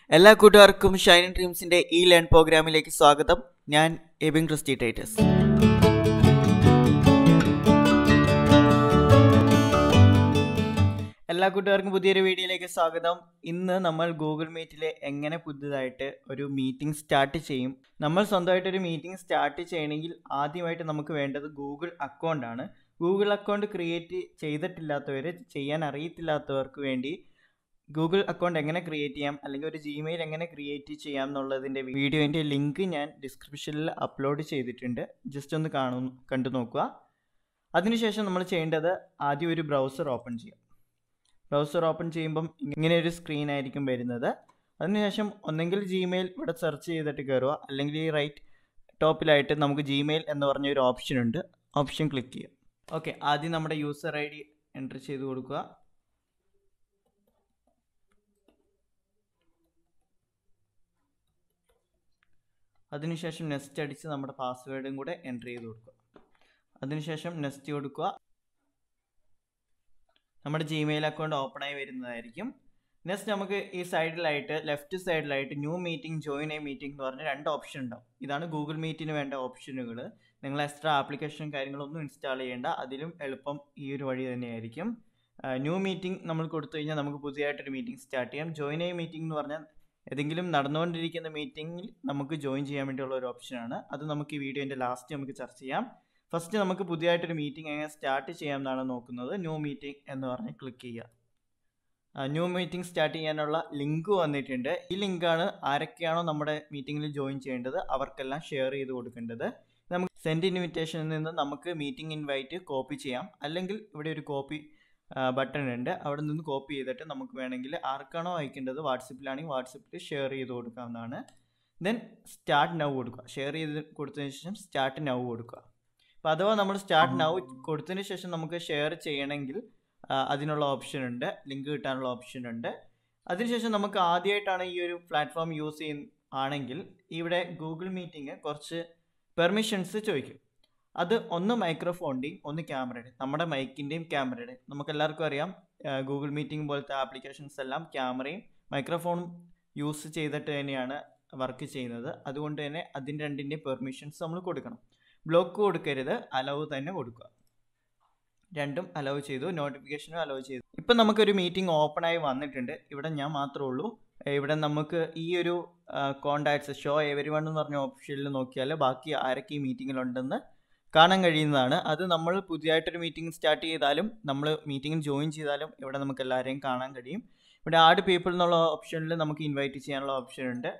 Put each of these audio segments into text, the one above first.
എല്ലാ കൂട്ടുകാർക്കും ഷൈനിങ് ഡ്രീംസിന്റെ ഈ ലേൺ പ്രോഗ്രാമിലേക്ക് സ്വാഗതം ഞാൻ എബിൻ ക്രിസ്റ്റി ടൈറ്റസ് എല്ലാ കൂട്ടുകാർക്കും പുതിയൊരു വീഡിയോയിലേക്ക് സ്വാഗതം ഇന്ന് നമ്മൾ ഗൂഗിൾ മീറ്റിൽ എങ്ങനെ പുതുതായിട്ട് ഒരു മീറ്റിംഗ് സ്റ്റാർട്ട് ചെയ്യും നമ്മൾ സ്വന്തമായിട്ട് ഒരു മീറ്റിംഗ് സ്റ്റാർട്ട് ചെയ്യണമെങ്കിൽ ആദ്യമായിട്ട് നമുക്ക് വേണ്ടത് ഗൂഗിൾ അക്കൗണ്ടാണ് ഗൂഗിൾ അക്കൗണ്ട് ക്രിയേറ്റ് ചെയ്തിട്ടില്ലാത്തവർ ചെയ്യാൻ അറിയത്തില്ലാത്തവർക്ക് വേണ്ടി ഗൂഗിൾ അക്കൗണ്ട് എങ്ങനെ ക്രിയേറ്റ് ചെയ്യാം അല്ലെങ്കിൽ ഒരു ജിമെയിൽ എങ്ങനെ ക്രിയേറ്റ് ചെയ്യാം എന്നുള്ളതിൻ്റെ വീഡിയോൻ്റെ ലിങ്ക് ഞാൻ ഡിസ്ക്രിപ്ഷനിൽ അപ്ലോഡ് ചെയ്തിട്ടുണ്ട് ജസ്റ്റ് ഒന്ന് കാണും കണ്ടു നോക്കുക അതിനുശേഷം നമ്മൾ ചെയ്യേണ്ടത് ആദ്യം ഒരു ബ്രൗസർ ഓപ്പൺ ചെയ്യാം ബ്രൗസർ ഓപ്പൺ ചെയ്യുമ്പം ഇങ്ങനെ ഒരു സ്ക്രീൻ ആയിരിക്കും വരുന്നത് അതിനുശേഷം ഒന്നെങ്കിൽ ജിമെയിൽ ഇവിടെ സെർച്ച് ചെയ്തിട്ട് കയറുക അല്ലെങ്കിൽ ഈ റൈറ്റ് ടോപ്പിലായിട്ട് നമുക്ക് ജിമെയിൽ എന്ന് പറഞ്ഞ ഒരു ഓപ്ഷൻ ഉണ്ട് ഓപ്ഷൻ ക്ലിക്ക് ചെയ്യാം ഓക്കെ ആദ്യം നമ്മുടെ യൂസർ ഐ ഡി എൻ്റർ ചെയ്ത് കൊടുക്കുക അതിനുശേഷം നെക്സ്റ്റ് അടിച്ച് നമ്മുടെ പാസ്വേഡും കൂടെ എൻ്റർ ചെയ്ത് കൊടുക്കുക അതിനുശേഷം നെക്സ്റ്റ് കൊടുക്കുക നമ്മുടെ ജിമെയിൽ അക്കൗണ്ട് ഓപ്പൺ ആയി വരുന്നതായിരിക്കും നെക്സ്റ്റ് നമുക്ക് ഈ സൈഡിലായിട്ട് ലെഫ്റ്റ് സൈഡിലായിട്ട് new meeting join a meeting എന്ന് പറഞ്ഞ രണ്ട് ഓപ്ഷൻ ഉണ്ടാവും ഇതാണ് ഗൂഗിൾ മീറ്റിന് വേണ്ട ഓപ്ഷനുകൾ നിങ്ങൾ എക്സ്ട്രാ ആപ്ലിക്കേഷൻ കാര്യങ്ങളൊന്നും ഇൻസ്റ്റാൾ ചെയ്യേണ്ട അതിലും എളുപ്പം ഈ ഒരു വഴി തന്നെയായിരിക്കും ന്യൂ മീറ്റിംഗ് നമ്മൾ കൊടുത്തു കഴിഞ്ഞാൽ നമുക്ക് പുതിയതായിട്ടൊരു മീറ്റിംഗ് സ്റ്റാർട്ട് ചെയ്യാം ജോയിൻ എ മീറ്റിംഗ് എന്ന് പറഞ്ഞാൽ ഏതെങ്കിലും നടന്നുകൊണ്ടിരിക്കുന്ന മീറ്റിംഗിൽ നമുക്ക് ജോയിൻ ചെയ്യാൻ വേണ്ടിയുള്ള ഒരു ഓപ്ഷനാണ് അത് നമുക്ക് ഈ വീഡിയോൻ്റെ ലാസ്റ്റ് നമുക്ക് ചർച്ച ചെയ്യാം ഫസ്റ്റ് നമുക്ക് പുതിയതായിട്ടൊരു മീറ്റിംഗ് എങ്ങനെ സ്റ്റാർട്ട് ചെയ്യാം എന്നാണ് നോക്കുന്നത് ന്യൂ മീറ്റിംഗ് എന്ന് പറഞ്ഞ് ക്ലിക്ക് ചെയ്യുക ന്യൂ മീറ്റിംഗ് സ്റ്റാർട്ട് ചെയ്യാനുള്ള ലിങ്ക് വന്നിട്ടുണ്ട് ഈ ലിങ്കാണ് ആരൊക്കെയാണോ നമ്മുടെ മീറ്റിംഗിൽ ജോയിൻ ചെയ്യേണ്ടത് അവർക്കെല്ലാം ഷെയർ ചെയ്ത് കൊടുക്കേണ്ടത് നമുക്ക് സെൻഡ് ഇൻവിറ്റേഷനിൽ നിന്ന് നമുക്ക് മീറ്റിംഗ് ഇൻവൈറ്റ് കോപ്പി ചെയ്യാം അല്ലെങ്കിൽ ഇവിടെ ഒരു കോപ്പി ബട്ടൺ ഉണ്ട് അവിടെ നിന്ന് കോപ്പി ചെയ്തിട്ട് നമുക്ക് വേണമെങ്കിൽ ആർക്കാണോ അയക്കേണ്ടത് വാട്സപ്പിലാണെങ്കിൽ വാട്സപ്പിൽ ഷെയർ ചെയ്ത് കൊടുക്കാവുന്നതാണ് ദെൻ സ്റ്റാർട്ട് നൗ കൊടുക്കുക ഷെയർ ചെയ്ത് കൊടുത്തതിന് ശേഷം സ്റ്റാർട്ട് നൗ കൊടുക്കുക അപ്പോൾ അഥവാ നമ്മൾ സ്റ്റാർട്ട് നൗ കൊടുത്തതിന് ശേഷം നമുക്ക് ഷെയർ ചെയ്യണമെങ്കിൽ അതിനുള്ള ഓപ്ഷൻ ഉണ്ട് ലിങ്ക് കിട്ടാനുള്ള ഓപ്ഷൻ ഉണ്ട് അതിനുശേഷം നമുക്ക് ആദ്യമായിട്ടാണ് ഈ ഒരു പ്ലാറ്റ്ഫോം യൂസ് ചെയ്യുന്ന ആണെങ്കിൽ ഇവിടെ ഗൂഗിൾ മീറ്റിംഗ് കുറച്ച് പെർമിഷൻസ് ചോദിക്കും അത് ഒന്ന് മൈക്രോഫോണിൻ്റെയും ഒന്ന് ക്യാമറയുടെയും നമ്മുടെ മൈക്കിൻ്റെയും ക്യാമറയുടെയും നമുക്ക് എല്ലാവർക്കും അറിയാം ഗൂഗിൾ മീറ്റിംഗ് പോലത്തെ ആപ്ലിക്കേഷൻസ് എല്ലാം ക്യാമറയും മൈക്രോഫോണും യൂസ് ചെയ്തിട്ട് തന്നെയാണ് വർക്ക് ചെയ്യുന്നത് അതുകൊണ്ട് തന്നെ അതിൻ്റെ രണ്ടിൻ്റെയും പെർമിഷൻസ് നമ്മൾ കൊടുക്കണം ബ്ലോക്ക് കൊടുക്കരുത് അലവ് തന്നെ കൊടുക്കുക രണ്ടും അലവ് ചെയ്തു നോട്ടിഫിക്കേഷനും അലവ് ചെയ്തു ഇപ്പം നമുക്കൊരു മീറ്റിംഗ് ഓപ്പൺ ആയി വന്നിട്ടുണ്ട് ഇവിടെ ഞാൻ മാത്രമേ ഉള്ളൂ ഇവിടെ നമുക്ക് ഈ ഒരു കോണ്ടാക്ട്സ് ഷോ എവരി വൺ എന്ന് പറഞ്ഞ ഓപ്ഷനിൽ നോക്കിയാൽ ബാക്കി ആരൊക്കെ ഈ മീറ്റിങ്ങിലുണ്ടെന്ന് കാണാൻ കഴിയുന്നതാണ് അത് നമ്മൾ പുതിയതായിട്ടൊരു മീറ്റിംഗ് സ്റ്റാർട്ട് ചെയ്താലും നമ്മൾ മീറ്റിംഗിൽ ജോയിൻ ചെയ്താലും ഇവിടെ നമുക്ക് എല്ലാവരെയും കാണാൻ കഴിയും ഇവിടെ ആഡ് പീപ്പിൾ എന്നുള്ള ഓപ്ഷനിൽ നമുക്ക് ഇൻവൈറ്റ് ചെയ്യാനുള്ള ഓപ്ഷൻ ഉണ്ട്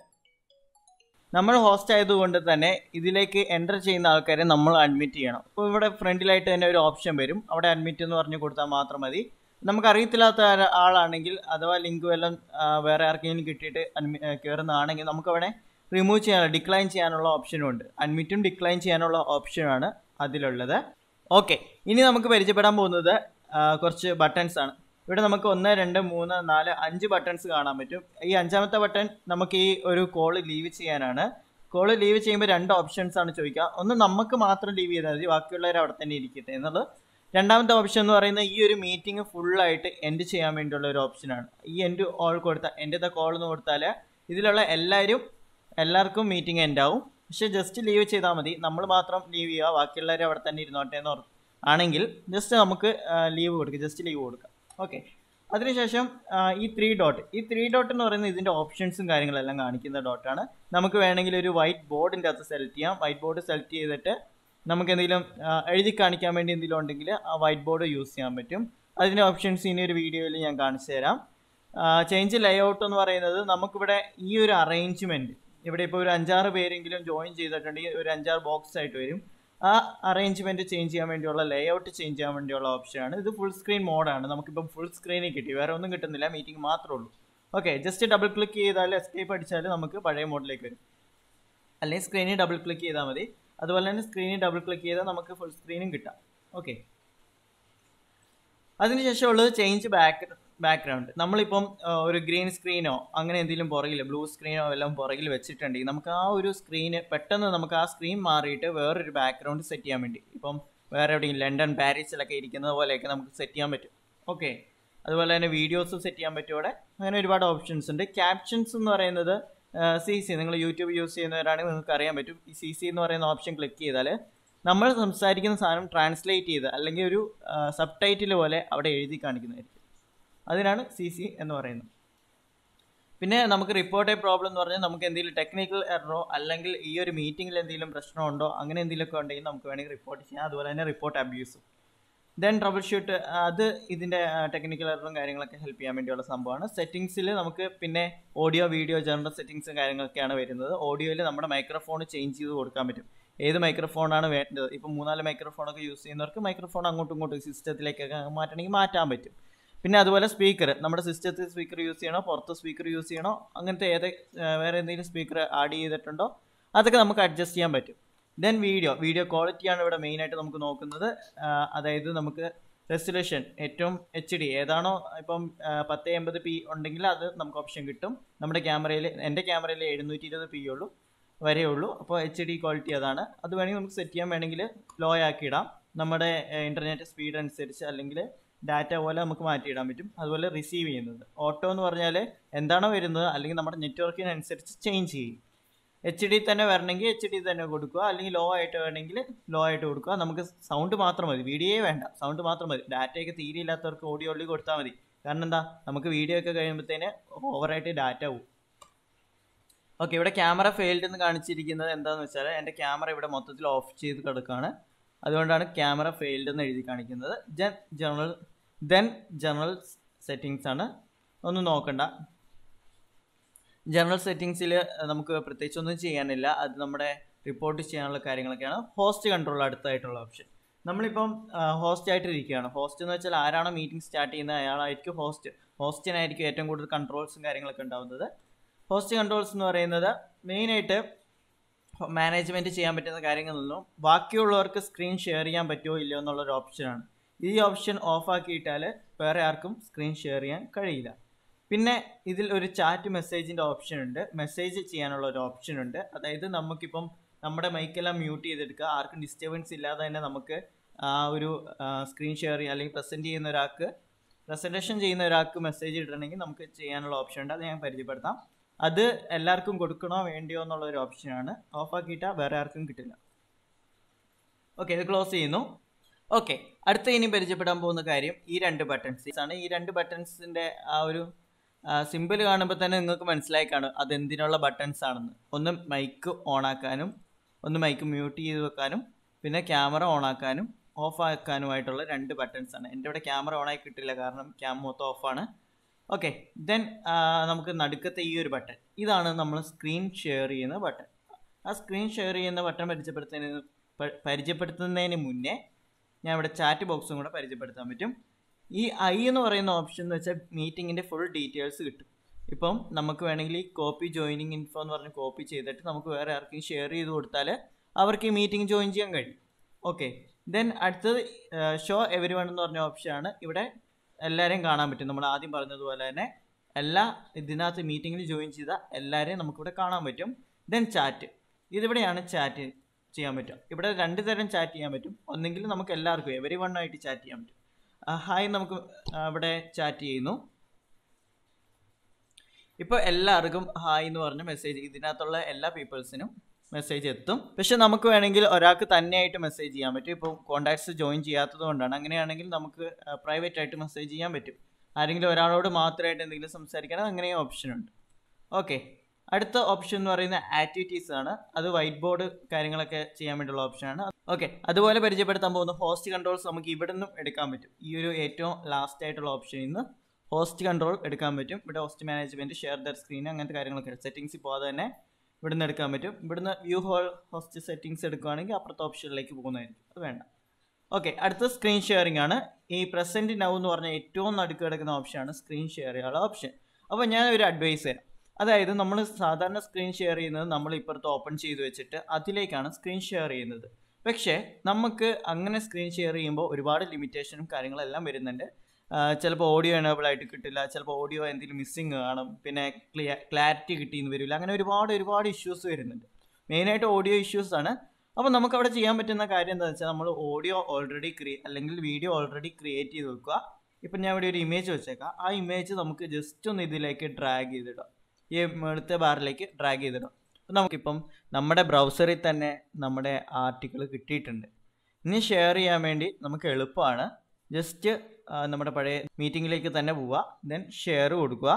നമ്മൾ ഹോസ്റ്റ് ആയതുകൊണ്ട് തന്നെ ഇതിലേക്ക് എൻ്റർ ചെയ്യുന്ന ആൾക്കാരെ നമ്മൾ അഡ്മിറ്റ് ചെയ്യണം അപ്പോൾ ഇവിടെ ഫ്രണ്ടിലായിട്ട് തന്നെ ഒരു ഓപ്ഷൻ വരും അവിടെ അഡ്മിറ്റ് എന്ന് പറഞ്ഞു കൊടുത്താൽ മാത്രം മതി നമുക്ക് അറിയത്തില്ലാത്ത ആളാണെങ്കിൽ അഥവാ ലിങ്ക് വല്ലതും വേറെ ആർക്കെങ്കിലും കിട്ടിയിട്ട് അഡ്മി കയറുന്നതാണെങ്കിൽ നമുക്ക് അവിടെ റിമൂവ് ചെയ്യാനുള്ള ഡിക്ലൈൻ ചെയ്യാനുള്ള ഓപ്ഷനും ഉണ്ട് അഡ്മിറ്റും ഡിക്ലൈൻ ചെയ്യാനുള്ള ഓപ്ഷനാണ് അതിലുള്ളത് ഓക്കെ ഇനി നമുക്ക് പരിചയപ്പെടാൻ പോകുന്നത് കുറച്ച് ബട്ടൺസ് ആണ് ഇവിടെ നമുക്ക് ഒന്ന് രണ്ട് മൂന്ന് നാല് അഞ്ച് ബട്ടൺസ് കാണാൻ പറ്റും ഈ അഞ്ചാമത്തെ ബട്ടൺ നമുക്ക് ഈ ഒരു കോള് ലീവ് ചെയ്യാനാണ് കോള് ലീവ് ചെയ്യുമ്പോൾ രണ്ട് ഓപ്ഷൻസ് ആണ് ചോദിക്കുക ഒന്ന് നമുക്ക് മാത്രം ലീവ് ചെയ്താൽ മതി ബാക്കിയുള്ളവർ അവിടെ തന്നെ ഇരിക്കട്ടെ എന്നുള്ളത് രണ്ടാമത്തെ ഓപ്ഷൻ എന്ന് പറയുന്നത് ഈ ഒരു മീറ്റിംഗ് ഫുള്ളായിട്ട് എൻഡ് ചെയ്യാൻ വേണ്ടിയുള്ള ഒരു ഓപ്ഷനാണ് ഈ എൻഡ് ഓൾ കൊടുത്താൽ എൻ്റെ ദ കോൾ എന്ന് കൊടുത്താൽ ഇതിലുള്ള എല്ലാവരും എല്ലാവർക്കും മീറ്റിംഗ് എൻഡ് ആവും പക്ഷെ ജസ്റ്റ് ലീവ് ചെയ്താൽ മതി നമ്മൾ മാത്രം ലീവ് ചെയ്യുക ബാക്കിയുള്ളവർ അവിടെ തന്നെ ഇരുന്നോട്ടെ എന്ന് ആണെങ്കിൽ ജസ്റ്റ് നമുക്ക് ലീവ് കൊടുക്കുക ജസ്റ്റ് ലീവ് കൊടുക്കാം ഓക്കെ അതിനുശേഷം ഈ ത്രീ ഡോട്ട് ഈ ത്രീ ഡോട്ട് എന്ന് പറയുന്നത് ഇതിൻ്റെ ഓപ്ഷൻസും കാര്യങ്ങളെല്ലാം കാണിക്കുന്ന ഡോട്ടാണ് നമുക്ക് വേണമെങ്കിൽ ഒരു വൈറ്റ് ബോർഡിൻ്റെ അകത്ത് സെലക്ട് ചെയ്യാം വൈറ്റ് ബോർഡ് സെലക്ട് ചെയ്തിട്ട് നമുക്ക് എന്തെങ്കിലും എഴുതി കാണിക്കാൻ വേണ്ടി എന്തെങ്കിലും ഉണ്ടെങ്കിൽ ആ വൈറ്റ് ബോർഡ് യൂസ് ചെയ്യാൻ പറ്റും അതിൻ്റെ ഓപ്ഷൻസ് ഇനി ഒരു വീഡിയോയിൽ ഞാൻ കാണിച്ചു തരാം ചേഞ്ച് ലേഔട്ട് എന്ന് പറയുന്നത് നമുക്കിവിടെ ഈ ഒരു അറേഞ്ച്മെൻറ്റ് ഇവിടെ ഇപ്പോൾ ഒരു അഞ്ചാറ് പേരെങ്കിലും ജോയിൻ ചെയ്തിട്ടുണ്ടെങ്കിൽ ഒരു അഞ്ചാറ് ബോക്സ് ആയിട്ട് വരും ആ അറേഞ്ച്മെൻറ്റ് ചേഞ്ച് ചെയ്യാൻ വേണ്ടിയുള്ള ലേഔട്ട് ചേഞ്ച് ചെയ്യാൻ വേണ്ടിയുള്ള ഓപ്ഷനാണ് ഇത് ഫുൾ സ്ക്രീൻ മോഡാണ് നമുക്കിപ്പം ഫുൾ സ്ക്രീനിൽ കിട്ടി വേറെ ഒന്നും കിട്ടുന്നില്ല മീറ്റിംഗ് മാത്രമേ ഉള്ളൂ ഓക്കെ ജസ്റ്റ് ഡബിൾ ക്ലിക്ക് ചെയ്താൽ എസ്കേപ്പ് അടിച്ചാൽ നമുക്ക് പഴയ മോഡിലേക്ക് വരും അല്ലെങ്കിൽ സ്ക്രീനിൽ ഡബിൾ ക്ലിക്ക് ചെയ്താൽ മതി അതുപോലെ തന്നെ സ്ക്രീനിൽ ഡബിൾ ക്ലിക്ക് ചെയ്താൽ നമുക്ക് ഫുൾ സ്ക്രീനും കിട്ടാം ഓക്കെ അതിനുശേഷം ഉള്ളത് ചേഞ്ച് ബാക്ക് ബാക്ക്ഗ്രൗണ്ട് നമ്മളിപ്പം ഒരു ഗ്രീൻ സ്ക്രീനോ അങ്ങനെ എന്തെങ്കിലും പുറകിൽ ബ്ലൂ സ്ക്രീനോ എല്ലാം പുറകിൽ വെച്ചിട്ടുണ്ടെങ്കിൽ നമുക്ക് ആ ഒരു സ്ക്രീന് പെട്ടെന്ന് നമുക്ക് ആ സ്ക്രീൻ മാറിയിട്ട് വേറൊരു ബാക്ക്ഗ്രൗണ്ട് സെറ്റ് ചെയ്യാൻ വേണ്ടി ഇപ്പം വേറെ എവിടെയും ലണ്ടൻ പാരീസിലൊക്കെ ഇരിക്കുന്നത് പോലെയൊക്കെ നമുക്ക് സെറ്റ് ചെയ്യാൻ പറ്റും ഓക്കെ അതുപോലെ തന്നെ വീഡിയോസ് സെറ്റ് ചെയ്യാൻ പറ്റും ഇവിടെ അങ്ങനെ ഒരുപാട് ഓപ്ഷൻസ് ഉണ്ട് ക്യാപ്ഷൻസ് എന്ന് പറയുന്നത് സി സി നിങ്ങൾ യൂട്യൂബ് യൂസ് ചെയ്യുന്നവരാണെങ്കിൽ നിങ്ങൾക്ക് അറിയാൻ പറ്റും ഈ സി സി എന്ന് പറയുന്ന ഓപ്ഷൻ ക്ലിക്ക് ചെയ്താൽ നമ്മൾ സംസാരിക്കുന്ന സാധനം ട്രാൻസ്ലേറ്റ് ചെയ്ത് അല്ലെങ്കിൽ ഒരു സബ് ടൈറ്റിൽ പോലെ അവിടെ എഴുതി കാണിക്കുന്നതായിരിക്കും അതിനാണ് സി സി എന്ന് പറയുന്നത് പിന്നെ നമുക്ക് റിപ്പോർട്ട് പ്രോബ്ലം എന്ന് പറഞ്ഞാൽ നമുക്ക് എന്തെങ്കിലും ടെക്നിക്കൽ എററോ അല്ലെങ്കിൽ ഈ ഒരു മീറ്റിംഗിൽ എന്തെങ്കിലും പ്രശ്നമുണ്ടോ അങ്ങനെ എന്തെങ്കിലുമൊക്കെ ഉണ്ടെങ്കിൽ നമുക്ക് വേണമെങ്കിൽ റിപ്പോർട്ട് ചെയ്യാം അതുപോലെ തന്നെ റിപ്പോർട്ട് അബ്യൂസും ദെൻ ട്രബിൾ ഷൂട്ട് അത് ഇതിൻ്റെ ടെക്നിക്കൽ എററും കാര്യങ്ങളൊക്കെ ഹെൽപ്പ് ചെയ്യാൻ വേണ്ടിയുള്ള സംഭവമാണ് സെറ്റിങ്സിൽ നമുക്ക് പിന്നെ ഓഡിയോ വീഡിയോ ജനറൽ സെറ്റിങ്സും കാര്യങ്ങളൊക്കെയാണ് വരുന്നത് ഓഡിയോയിൽ നമ്മുടെ മൈക്രോഫോൺ ചേഞ്ച് ചെയ്ത് കൊടുക്കാൻ പറ്റും ഏത് മൈക്രോഫോണാണ് വേണ്ടത് ഇപ്പോൾ മൂന്നാല് മൈക്രോഫോണൊക്കെ യൂസ് ചെയ്യുന്നവർക്ക് മൈക്രോഫോൺ അങ്ങോട്ടും ഇങ്ങോട്ടും സിസ്റ്റത്തിലേക്കൊക്കെ മാറ്റണമെങ്കിൽ മാറ്റാൻ പറ്റും പിന്നെ അതുപോലെ സ്പീക്കർ നമ്മുടെ സിസ്റ്റത്തിൽ സ്പീക്കർ യൂസ് ചെയ്യണോ പുറത്ത് സ്പീക്കർ യൂസ് ചെയ്യണോ അങ്ങനത്തെ ഏത് വേറെ എന്തെങ്കിലും സ്പീക്കർ ആഡ് ചെയ്തിട്ടുണ്ടോ അതൊക്കെ നമുക്ക് അഡ്ജസ്റ്റ് ചെയ്യാൻ പറ്റും ദെൻ വീഡിയോ വീഡിയോ ക്വാളിറ്റിയാണ് ഇവിടെ മെയിനായിട്ട് നമുക്ക് നോക്കുന്നത് അതായത് നമുക്ക് റെസൊല്യൂഷൻ ഏറ്റവും എച്ച് ഡി ഏതാണോ ഇപ്പം പത്ത് എൺപത് പി ഉണ്ടെങ്കിൽ അത് നമുക്ക് ഓപ്ഷൻ കിട്ടും നമ്മുടെ ക്യാമറയിൽ എൻ്റെ ക്യാമറയിൽ എഴുന്നൂറ്റി ഇരുപത് പി ഉള്ളൂ വരേ ഉള്ളൂ അപ്പോൾ എച്ച് ഡി ക്വാളിറ്റി അതാണ് അത് വേണമെങ്കിൽ നമുക്ക് സെറ്റ് ചെയ്യാൻ വേണമെങ്കിൽ ലോ ആക്കി ഇടാം നമ്മുടെ ഇൻ്റർനെറ്റ് സ്പീഡ് അനുസരിച്ച് അല്ലെങ്കിൽ ഡാറ്റ പോലെ നമുക്ക് മാറ്റിയിടാൻ പറ്റും അതുപോലെ റിസീവ് ചെയ്യുന്നത് ഓട്ടോ എന്ന് പറഞ്ഞാൽ എന്താണോ വരുന്നത് അല്ലെങ്കിൽ നമ്മുടെ നെറ്റ്വർക്കിനനുസരിച്ച് ചേഞ്ച് ചെയ്യും എച്ച് ഡി തന്നെ വരണമെങ്കിൽ എച്ച് ഡി തന്നെ കൊടുക്കുക അല്ലെങ്കിൽ ലോ ആയിട്ട് വേണമെങ്കിൽ ലോ ആയിട്ട് കൊടുക്കുക നമുക്ക് സൗണ്ട് മാത്രം മതി വീഡിയോയെ വേണ്ട സൗണ്ട് മാത്രം മതി ഡാറ്റയൊക്കെ തീരെ ഇല്ലാത്തവർക്ക് ഓഡിയോ ഉള്ളിൽ കൊടുത്താൽ മതി കാരണം എന്താ നമുക്ക് വീഡിയോ ഒക്കെ കഴിയുമ്പോഴത്തേന് ഓവറായിട്ട് ഡാറ്റ പോകും ഓക്കെ ഇവിടെ ക്യാമറ ഫെയിൽഡ് എന്ന് കാണിച്ചിരിക്കുന്നത് എന്താണെന്ന് വെച്ചാൽ എൻ്റെ ക്യാമറ ഇവിടെ മൊത്തത്തിൽ ഓഫ് ചെയ്ത് കിടക്കുകയാണ് അതുകൊണ്ടാണ് ക്യാമറ ഫെയിൽഡ് എന്ന് എഴുതി കാണിക്കുന്നത് then general then general settings ആണ് ഒന്നും നോക്കണ്ട ജനറൽ സെറ്റിങ്സിൽ നമുക്ക് പ്രത്യേകിച്ച് ഒന്നും ചെയ്യാനില്ല അത് നമ്മുടെ റിപ്പോർട്ട് ചെയ്യാനുള്ള കാര്യങ്ങളൊക്കെയാണ് ഹോസ്റ്റ് കൺട്രോൾ അടുത്തായിട്ടുള്ള ഓപ്ഷൻ നമ്മളിപ്പം ഹോസ്റ്റ് ആയിട്ട് ഇരിക്കുകയാണ് ഹോസ്റ്റ് എന്ന് വെച്ചാൽ ആരാണോ മീറ്റിംഗ് സ്റ്റാർട്ട് ചെയ്യുന്നത് അയാളായിരിക്കും ഹോസ്റ്റ് ഹോസ്റ്റിനായിരിക്കും ഏറ്റവും കൂടുതൽ കൺട്രോൾസും കാര്യങ്ങളൊക്കെ ഉണ്ടാകുന്നത് ഹോസ്റ്റ് കൺട്രോൾസ് എന്ന് പറയുന്നത് മെയിനായിട്ട് മാനേജ്മെൻറ്റ് ചെയ്യാൻ പറ്റുന്ന കാര്യങ്ങളൊന്നും ബാക്കിയുള്ളവർക്ക് സ്ക്രീൻ ഷെയർ ചെയ്യാൻ പറ്റുമോ ഇല്ലയോ എന്നുള്ളൊരു ഓപ്ഷനാണ് ഈ ഓപ്ഷൻ ഓഫ് ആക്കിയിട്ടാൽ വേറെ ആർക്കും സ്ക്രീൻ ഷെയർ ചെയ്യാൻ കഴിയില്ല പിന്നെ ഇതിൽ ഒരു ചാറ്റ് മെസ്സേജിൻ്റെ ഓപ്ഷൻ ഉണ്ട് മെസ്സേജ് ചെയ്യാനുള്ള ഒരു ഓപ്ഷൻ ഉണ്ട് അതായത് നമുക്കിപ്പം നമ്മുടെ മൈക്കെല്ലാം മ്യൂട്ട് ചെയ്തെടുക്കുക ആർക്കും ഡിസ്റ്റർബൻസ് ഇല്ലാതെ തന്നെ നമുക്ക് ആ ഒരു സ്ക്രീൻ ഷെയർ ചെയ്യുക അല്ലെങ്കിൽ പ്രസൻറ്റ് ചെയ്യുന്ന ഒരാൾക്ക് പ്രസൻറ്റേഷൻ ചെയ്യുന്ന ഒരാൾക്ക് മെസ്സേജ് ഇടണമെങ്കിൽ നമുക്ക് ചെയ്യാനുള്ള ഓപ്ഷൻ ഉണ്ട് അത് ഞാൻ പരിചയപ്പെടുത്താം അത് എല്ലാവർക്കും കൊടുക്കണോ വേണ്ടിയോ എന്നുള്ള ഒരു ഓപ്ഷനാണ് ഓഫ് ആക്കിയിട്ടാൽ വേറെ ആർക്കും കിട്ടില്ല ഓക്കെ ഇത് ക്ലോസ് ചെയ്യുന്നു ഓക്കെ അടുത്ത ഇനി പരിചയപ്പെടാൻ പോകുന്ന കാര്യം ഈ രണ്ട് ബട്ടൺസ് ആണ് ഈ രണ്ട് ബട്ടൺസിൻ്റെ ആ ഒരു സിമ്പിൾ കാണുമ്പോൾ തന്നെ നിങ്ങൾക്ക് മനസ്സിലായി കാണും അത് എന്തിനുള്ള ബട്ടൺസ് ആണെന്ന് ഒന്ന് മൈക്ക് ഓൺ ആക്കാനും ഒന്ന് മൈക്ക് മ്യൂട്ട് ചെയ്ത് വെക്കാനും പിന്നെ ക്യാമറ ഓൺ ആക്കാനും ഓഫ് ആക്കാനുമായിട്ടുള്ള രണ്ട് ബട്ടൺസ് ആണ് എൻ്റെ ഇവിടെ ക്യാമറ ഓൺ ആയി കിട്ടില്ല കാരണം ക്യാം മൊത്തം ഓഫാണ് ഓക്കെ ദെൻ നമുക്ക് നടുക്കത്തെ ഈ ഒരു ബട്ടൺ ഇതാണ് നമ്മൾ സ്ക്രീൻ ഷെയർ ചെയ്യുന്ന ബട്ടൺ ആ സ്ക്രീൻ ഷെയർ ചെയ്യുന്ന ബട്ടൺ പരിചയപ്പെടുത്തുന്നതിന് പരിചയപ്പെടുത്തുന്നതിന് മുന്നേ ഞാൻ ഇവിടെ ചാറ്റ് ബോക്സും കൂടെ പരിചയപ്പെടുത്താൻ പറ്റും ഈ ഐ എന്ന് പറയുന്ന ഓപ്ഷൻ എന്ന് വെച്ചാൽ മീറ്റിങ്ങിൻ്റെ ഫുൾ ഡീറ്റെയിൽസ് കിട്ടും ഇപ്പം നമുക്ക് വേണമെങ്കിൽ ഈ കോപ്പി ജോയിനിങ് ഇൻഫോ എന്ന് പറഞ്ഞ് കോപ്പി ചെയ്തിട്ട് നമുക്ക് വേറെ ആർക്കും ഷെയർ ചെയ്ത് കൊടുത്താൽ അവർക്ക് ഈ മീറ്റിംഗ് ജോയിൻ ചെയ്യാൻ കഴിയും ഓക്കെ ദെൻ അടുത്തത് ഷോ എവരി വൺ എന്ന് പറഞ്ഞ ഓപ്ഷനാണ് ഇവിടെ എല്ലാവരെയും കാണാൻ പറ്റും നമ്മൾ ആദ്യം പറഞ്ഞതുപോലെ തന്നെ എല്ലാ ഇതിനകത്ത് മീറ്റിങ്ങിൽ ജോയിൻ ചെയ്ത എല്ലാവരെയും നമുക്കിവിടെ കാണാൻ പറ്റും ദെൻ ചാറ്റ് ഇതിവിടെയാണ് ചാറ്റ് ചെയ്യാൻ പറ്റും ഇവിടെ രണ്ട് തരം ചാറ്റ് ചെയ്യാൻ പറ്റും ഒന്നെങ്കിൽ നമുക്ക് എല്ലാവർക്കും എവരി വൺ ആയിട്ട് ചാറ്റ് ചെയ്യാൻ പറ്റും ഹായ് നമുക്ക് ഇവിടെ ചാറ്റ് ചെയ്യുന്നു ഇപ്പോൾ എല്ലാവർക്കും ഹായ് എന്ന് പറഞ്ഞ മെസ്സേജ് ഇതിനകത്തുള്ള എല്ലാ പീപ്പിൾസിനും മെസ്സേജ് എത്തും പക്ഷെ നമുക്ക് വേണമെങ്കിൽ ഒരാൾക്ക് തന്നെയായിട്ട് മെസ്സേജ് ചെയ്യാൻ പറ്റും ഇപ്പോൾ കോൺടാക്ട്സ് ജോയിൻ ചെയ്യാത്തത് കൊണ്ടാണ് അങ്ങനെയാണെങ്കിൽ നമുക്ക് പ്രൈവറ്റ് ആയിട്ട് മെസ്സേജ് ചെയ്യാൻ പറ്റും ആരെങ്കിലും ഒരാളോട് മാത്രമായിട്ട് എന്തെങ്കിലും സംസാരിക്കണം അങ്ങനെയും ഓപ്ഷൻ ഉണ്ട് ഓക്കെ അടുത്ത ഓപ്ഷൻ എന്ന് പറയുന്നത് ആക്ടിവിറ്റീസ് ആണ് അത് വൈറ്റ് ബോർഡ് കാര്യങ്ങളൊക്കെ ചെയ്യാൻ വേണ്ടിയുള്ള ഓപ്ഷനാണ് ഓക്കെ അതുപോലെ പരിചയപ്പെടുത്താൻ പോകുന്ന ഹോസ്റ്റ് കൺട്രോൾസ് നമുക്ക് ഇവിടെ നിന്നും എടുക്കാൻ പറ്റും ഈ ഒരു ഏറ്റവും ലാസ്റ്റ് ആയിട്ടുള്ള ഓപ്ഷനിൽ നിന്ന് ഹോസ്റ്റ് കൺട്രോൾ എടുക്കാൻ പറ്റും ഇവിടെ host management share their screen അങ്ങനത്തെ കാര്യങ്ങളൊക്കെ സെറ്റിംഗ്സിൽ പോകാതെ തന്നെ ഇവിടുന്ന് എടുക്കാൻ പറ്റും ഇവിടുന്ന് വ്യൂ ഹോൾ ഹോസ്റ്റ് സെറ്റിംഗ്സ് എടുക്കുകയാണെങ്കിൽ അപ്പുറത്തെ ഓപ്ഷനിലേക്ക് പോകുന്നതായിരിക്കും അത് വേണ്ട ഓക്കെ അടുത്ത സ്ക്രീൻ ഷെയറിംഗ് ആണ് ഈ പ്രസന്റ് നൗ എന്ന് പറഞ്ഞ ഏറ്റവും നടുക്ക് കിടക്കുന്ന ഓപ്ഷനാണ് സ്ക്രീൻ ഷെയർ ചെയ്യാനുള്ള ഓപ്ഷൻ അപ്പോൾ ഞാൻ ഒരു അഡ്വൈസ് തരാം അതായത് നമ്മൾ സാധാരണ സ്ക്രീൻ ഷെയർ ചെയ്യുന്നത് നമ്മൾ ഇപ്പുറത്ത് ഓപ്പൺ ചെയ്ത് വെച്ചിട്ട് അതിലേക്കാണ് സ്ക്രീൻ ഷെയർ ചെയ്യുന്നത് പക്ഷേ നമുക്ക് അങ്ങനെ സ്ക്രീൻ ഷെയർ ചെയ്യുമ്പോൾ ഒരുപാട് ലിമിറ്റേഷനും കാര്യങ്ങളെല്ലാം വരുന്നുണ്ട് ചിലപ്പോൾ ഓഡിയോ എനേബിൾ ആയിട്ട് കിട്ടില്ല ചിലപ്പോൾ ഓഡിയോ എന്തെങ്കിലും മിസ്സിങ് കാണും പിന്നെ ക്ലിയർ ക്ലാരിറ്റി കിട്ടിയെന്ന് വരില്ല അങ്ങനെ ഒരുപാട് ഒരുപാട് ഇഷ്യൂസ് വരുന്നുണ്ട് മെയിനായിട്ട് ഓഡിയോ ഇഷ്യൂസ് ആണ് അപ്പോൾ നമുക്ക് അവിടെ ചെയ്യാൻ പറ്റുന്ന കാര്യം എന്താണെന്ന് വെച്ചാൽ നമ്മൾ ഓഡിയോ ഓൾറെഡി ക്രിയേ അല്ലെങ്കിൽ വീഡിയോ ഓൾറെഡി ക്രിയേറ്റ് ചെയ്ത് വെക്കുക ഇപ്പം ഞാൻ ഇവിടെ ഒരു ഇമേജ് വെച്ചേക്കാം ആ ഇമേജ് നമുക്ക് ജസ്റ്റ് ഒന്ന് ഇതിലേക്ക് ഡ്രാഗ് ചെയ്തിടാം ഈ അടുത്ത ബാറിലേക്ക് ഡ്രാഗ് ചെയ്തിടാം അപ്പം നമുക്കിപ്പം നമ്മുടെ ബ്രൗസറിൽ തന്നെ നമ്മുടെ ആർട്ടിക്കിൾ കിട്ടിയിട്ടുണ്ട് ഇനി ഷെയർ ചെയ്യാൻ വേണ്ടി നമുക്ക് എളുപ്പമാണ് ജസ്റ്റ് നമ്മുടെ പഴയ മീറ്റിങ്ങിലേക്ക് തന്നെ പോവുക ദെൻ ഷെയർ കൊടുക്കുക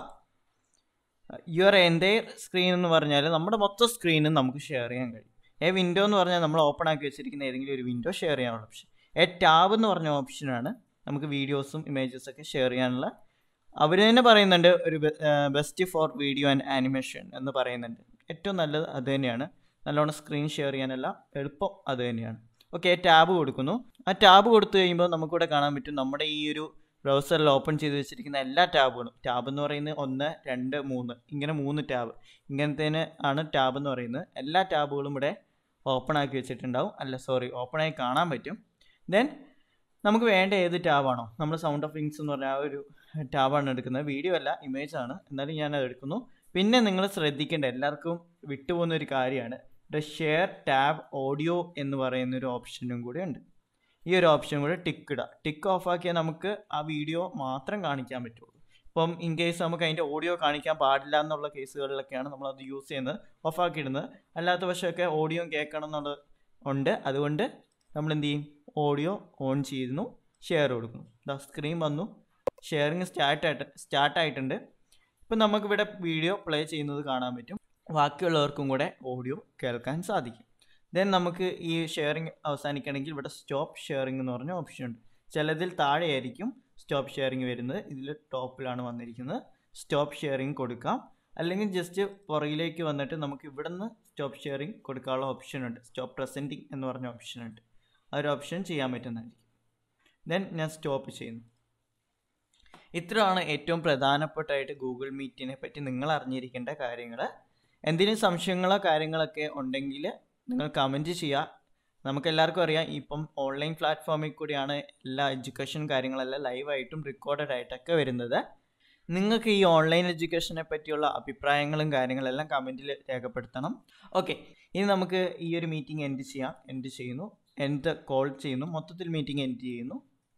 യുവർ എൻ്റെ സ്ക്രീൻ എന്ന് പറഞ്ഞാൽ നമ്മുടെ മൊത്തം സ്ക്രീനും നമുക്ക് ഷെയർ ചെയ്യാൻ കഴിയും എ വിൻഡോ എന്ന് പറഞ്ഞാൽ നമ്മൾ ഓപ്പൺ ആക്കി വെച്ചിരിക്കുന്ന ഏതെങ്കിലും ഒരു വിൻഡോ ഷെയർ ചെയ്യാനുള്ള ഓപ്ഷൻ എ ടാബ് എന്ന് പറഞ്ഞ ഓപ്ഷനാണ് നമുക്ക് വീഡിയോസും ഇമേജസും ഒക്കെ ഷെയർ ചെയ്യാനുള്ള അവർ തന്നെ പറയുന്നുണ്ട് ഒരു best for video and animation എന്ന് പറയുന്നുണ്ട് ഏറ്റവും നല്ലത് അത് തന്നെയാണ് നല്ലോണം സ്ക്രീൻ ഷെയർ ചെയ്യാനെല്ലാം എളുപ്പം അത് തന്നെയാണ് ഓക്കെ ടാബ് കൊടുക്കുന്നു ആ ടാബ് കൊടുത്തു കഴിയുമ്പോൾ നമുക്കിവിടെ കാണാൻ പറ്റും നമ്മുടെ ഈ ഒരു ബ്രൗസറിൽ ഓപ്പൺ ചെയ്ത് വെച്ചിരിക്കുന്ന എല്ലാ ടാബുകളും ടാബ് എന്ന് പറയുന്നത് ഒന്ന് രണ്ട് മൂന്ന് ഇങ്ങനെ മൂന്ന് ടാബ് ഇങ്ങനത്തേന് ആണ് ടാബ് എന്ന് പറയുന്നത് എല്ലാ ടാബുകളും ഇവിടെ ഓപ്പൺ ആക്കി വെച്ചിട്ടുണ്ടാവും അല്ല സോറി ഓപ്പൺ ആയി കാണാൻ പറ്റും ദെൻ നമുക്ക് വേണ്ട ഏത് ടാബാണോ നമ്മൾ സൗണ്ട് ഓഫ് വിങ്സ് എന്ന് പറഞ്ഞ ആ ഒരു ടാബാണ് എടുക്കുന്നത് വീഡിയോ അല്ല ഇമേജ് ആണ് എന്നാലും ഞാൻ അത് എടുക്കുന്നു പിന്നെ നിങ്ങൾ ശ്രദ്ധിക്കേണ്ട എല്ലാവർക്കും വിട്ടുപോകുന്ന ഒരു കാര്യമാണ് ഇവിടെ ഷെയർ ടാബ് ഓഡിയോ എന്ന് പറയുന്ന ഒരു ഓപ്ഷനും കൂടി ഉണ്ട് ഈ ഒരു ഓപ്ഷൻ കൂടെ ടിക്ക് ഇടുക ടിക്ക് ഓഫ് ആക്കിയാൽ നമുക്ക് ആ വീഡിയോ മാത്രം കാണിക്കാൻ പറ്റുള്ളൂ ഇപ്പം ഇൻ കേസ് നമുക്ക് അതിൻ്റെ ഓഡിയോ കാണിക്കാൻ പാടില്ല എന്നുള്ള കേസുകളിലൊക്കെയാണ് നമ്മൾ അത് യൂസ് ചെയ്യുന്നത് ഓഫ് ആക്കി ഇടുന്നത് അല്ലാത്ത പക്ഷമൊക്കെ ഓഡിയോ കേൾക്കണം എന്നുള്ളത് ഉണ്ട് അതുകൊണ്ട് നമ്മൾ എന്ത് ചെയ്യും ഓഡിയോ ഓൺ ചെയ്യുന്നു ഷെയർ കൊടുക്കുന്നു ദ സ്ക്രീൻ വന്നു ഷെയറിങ് സ്റ്റാർട്ട് ആയിട്ട് സ്റ്റാർട്ട് ആയിട്ടുണ്ട് ഇപ്പം നമുക്കിവിടെ വീഡിയോ പ്ലേ ചെയ്യുന്നത് കാണാൻ പറ്റും ബാക്കിയുള്ളവർക്കും കൂടെ ഓഡിയോ കേൾക്കാൻ സാധിക്കും ദെൻ നമുക്ക് ഈ ഷെയറിങ് അവസാനിക്കണമെങ്കിൽ ഇവിടെ സ്റ്റോപ്പ് ഷെയറിംഗ് എന്ന് പറഞ്ഞ ഓപ്ഷൻ ഉണ്ട് ചിലതിൽ താഴെയായിരിക്കും സ്റ്റോപ്പ് ഷെയറിംഗ് വരുന്നത് ഇതിൽ ടോപ്പിലാണ് വന്നിരിക്കുന്നത് സ്റ്റോപ്പ് ഷെയറിംഗ് കൊടുക്കാം അല്ലെങ്കിൽ ജസ്റ്റ് പുറകിലേക്ക് വന്നിട്ട് നമുക്ക് ഇവിടെ നിന്ന് സ്റ്റോപ്പ് ഷെയറിംഗ് കൊടുക്കാനുള്ള ഓപ്ഷൻ ഉണ്ട് സ്റ്റോപ്പ് പ്രസൻറ്റിംഗ് എന്ന് പറഞ്ഞ ഓപ്ഷൻ ഉണ്ട് ആ ഒരു ഓപ്ഷൻ ചെയ്യാൻ പറ്റുന്നതായിരിക്കും ദെൻ ഞാൻ സ്റ്റോപ്പ് ചെയ്യുന്നു ഇത്രയാണ് ഏറ്റവും പ്രധാനപ്പെട്ടായിട്ട് ഗൂഗിൾ മീറ്റിനെ പറ്റി നിങ്ങൾ അറിഞ്ഞിരിക്കേണ്ട കാര്യങ്ങൾ എന്തെങ്കിലും സംശയങ്ങളോ കാര്യങ്ങളൊക്കെ ഉണ്ടെങ്കിൽ നിങ്ങൾ കമൻറ്റ് ചെയ്യുക നമുക്ക് എല്ലാവർക്കും അറിയാം ഇപ്പം ഓൺലൈൻ പ്ലാറ്റ്ഫോമിൽ കൂടിയാണ് എല്ലാ എഡ്യൂക്കേഷൻ കാര്യങ്ങളെല്ലാം ലൈവായിട്ടും റെക്കോർഡഡ് ആയിട്ടൊക്കെ വരുന്നത് നിങ്ങൾക്ക് ഈ ഓൺലൈൻ എഡ്യൂക്കേഷനെ പറ്റിയുള്ള അഭിപ്രായങ്ങളും കാര്യങ്ങളെല്ലാം കമൻറ്റിൽ രേഖപ്പെടുത്തണം ഓക്കെ ഇനി നമുക്ക് ഈ ഒരു മീറ്റിംഗ് എൻഡ് ചെയ്യാം എൻഡ് ചെയ്യുന്നു എൻഡ് കോൾ ചെയ്യുന്നു മൊത്തത്തിൽ മീറ്റിംഗ് എൻഡ് ചെയ്യുന്നു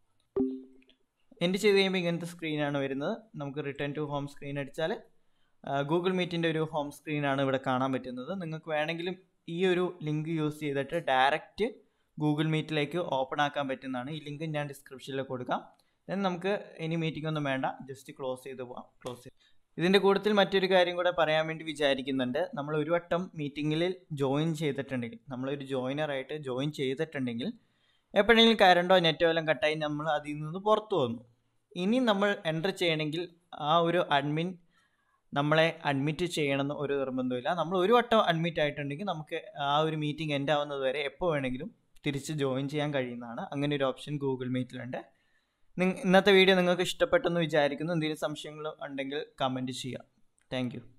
എൻഡ് ചെയ്ത് കഴിയുമ്പോൾ ഇങ്ങനത്തെ സ്ക്രീനാണ് വരുന്നത് നമുക്ക് റിട്ടേൺ ടു ഹോം സ്ക്രീൻ അടിച്ചാൽ ഗൂഗിൾ മീറ്റിൻ്റെ ഒരു ഹോം സ്ക്രീനാണ് ഇവിടെ കാണാൻ പറ്റുന്നത് നിങ്ങൾക്ക് വേണമെങ്കിലും ഈ ഒരു ലിങ്ക് യൂസ് ചെയ്തിട്ട് ഡയറക്റ്റ് ഗൂഗിൾ മീറ്റിലേക്ക് ഓപ്പൺ ആക്കാൻ പറ്റുന്നതാണ് ഈ ലിങ്ക് ഞാൻ ഡിസ്ക്രിപ്ഷനിൽ കൊടുക്കാം ദെൻ നമുക്ക് ഇനി മീറ്റിംഗ് ഒന്നും വേണ്ട ജസ്റ്റ് ക്ലോസ് ചെയ്ത് പോവാം ക്ലോസ് ചെയ്ത് ഇതിൻ്റെ കൂട്ടത്തിൽ മറ്റൊരു കാര്യം കൂടെ പറയാൻ വേണ്ടി വിചാരിക്കുന്നുണ്ട് നമ്മൾ ഒരു വട്ടം മീറ്റിങ്ങിൽ ജോയിൻ ചെയ്തിട്ടുണ്ടെങ്കിൽ നമ്മളൊരു ജോയിനറായിട്ട് ജോയിൻ ചെയ്തിട്ടുണ്ടെങ്കിൽ എപ്പോഴെങ്കിലും കറണ്ടോ നെറ്റോ എല്ലാം കട്ടായി നമ്മൾ അതിൽ നിന്ന് പുറത്തു വന്നു ഇനി നമ്മൾ എൻ്റർ ചെയ്യണമെങ്കിൽ ആ ഒരു അഡ്മിൻ നമ്മളെ അഡ്മിറ്റ് ചെയ്യണമെന്ന് ഒരു നിർബന്ധമില്ല നമ്മൾ ഒരു വട്ടം അഡ്മിറ്റ് ആയിട്ടുണ്ടെങ്കിൽ നമുക്ക് ആ ഒരു മീറ്റിംഗ് എൻഡ് ആവുന്നത് വരെ എപ്പോൾ വേണമെങ്കിലും തിരിച്ച് ജോയിൻ ചെയ്യാൻ കഴിയുന്നതാണ് അങ്ങനെ ഒരു ഓപ്ഷൻ ഗൂഗിൾ മീറ്റിലുണ്ട് ഇന്നത്തെ വീഡിയോ നിങ്ങൾക്ക് ഇഷ്ടപ്പെട്ടെന്ന് വിചാരിക്കുന്നു എന്തെങ്കിലും സംശയങ്ങൾ ഉണ്ടെങ്കിൽ കമൻറ്റ് ചെയ്യാം താങ്ക്